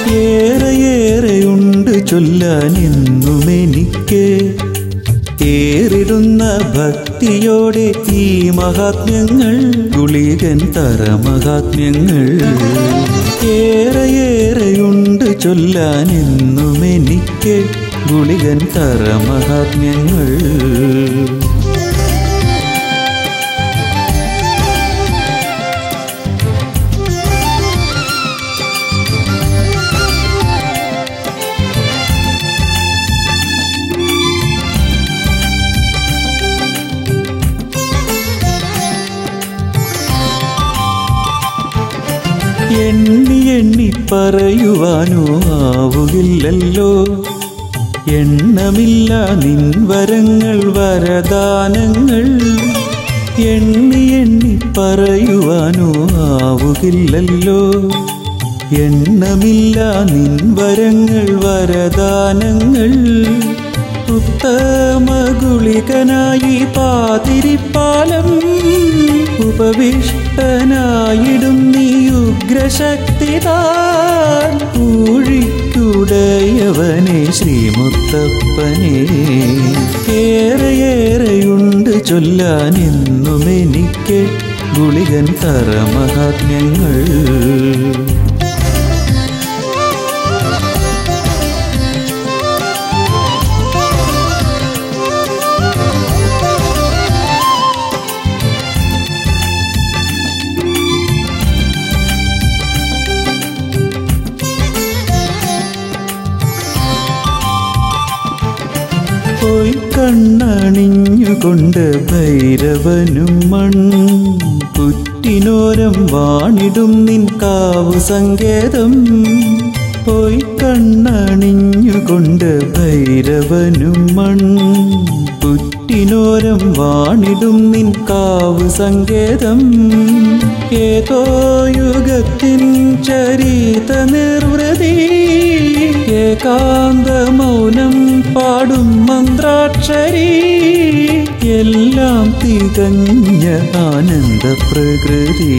ഏറെയേറെയുണ്ട് ചൊല്ലാൻ എന്നും എനിക്ക് ഏറിടുന്ന ഭക്തിയോടെ ഈ മഹാത്മ്യങ്ങൾ ഗുളികൻ തര മഹാത്മ്യങ്ങൾ ഏറെയേറെയുണ്ട് ചൊല്ലാൻ എന്നും എനിക്ക് ഗുളികൻ തര മഹാത്മ്യങ്ങൾ എണ്ണി എണ്ണി പറയുവാനോ ആവുകില്ലല്ലോ എണ്ണമില്ല നിൻവരങ്ങൾ വരദാനങ്ങൾ എണ്ണി എണ്ണി പറയുവാനോ ആവുകില്ലല്ലോ എണ്ണമില്ല നിൻവരങ്ങൾ വരദാനങ്ങൾ ഉത്തമഗുളികനായി പാതിരിപ്പാലം ഉപവിഷ്ടനായിടും നീ ഉഗ്രശക്തിതാൻ ഊഴിക്കുടയവനെ ശ്രീമുത്തപ്പനെ ഏറെയേറെയുണ്ട് ചൊല്ലാൻ എന്നും എനിക്ക് ഗുളികൻ തര മഹാത്മ്യങ്ങൾ പോയി കണ്ണണിഞ്ഞുകൊണ്ട് ഭൈരവനും മൺ പുറ്റിനോരം വാണിടും നിൻ കാവു സങ്കേതം പോയി കണ്ണണിഞ്ഞുകൊണ്ട് ഭൈരവനും മൺ പുറ്റിനോരം വാണിടും നിൻ കാവു സങ്കേതം ഏതോ യുഗത്തിൻ ചരിത നിർവൃതി ഏകാന്ത മൗനം പാടും മന്ത്രാക്ഷരി എല്ലാം തികഞ്ഞ ആനന്ദ പ്രകൃതി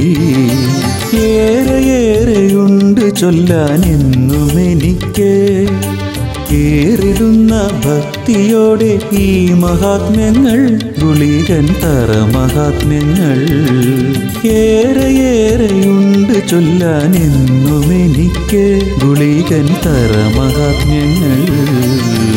ഏറെയേറെയുണ്ട് ചൊല്ലാൻ എന്നും എനിക്ക് ഏറിടുന്ന ഭക്തിയോടെ ഈ മഹാത്മ്യങ്ങൾ ഗുളികൻ തറ മഹാത്മ്യങ്ങൾ ഏറെയേറെയുണ്ട് ചൊല്ലാൻ എന്നും എനിക്ക് ഗുളികൻ തറ മഹാത്മ്യങ്ങൾ